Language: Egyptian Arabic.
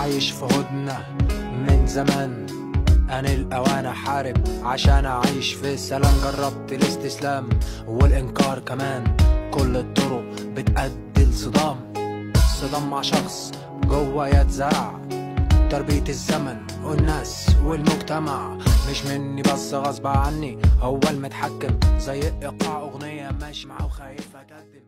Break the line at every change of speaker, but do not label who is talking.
عايش في هدنة من زمان أنا الأوان أحارب عشان أعيش في سلام جربت الاستسلام والإنكار كمان كل الطرق بتأدي لصدام صدام مع شخص جوا يتزرع تربية الزمن والناس والمجتمع مش مني بس غصب عني هو المتحكم زي إيقاع أغنية ماشي معاه وخايف أتقدم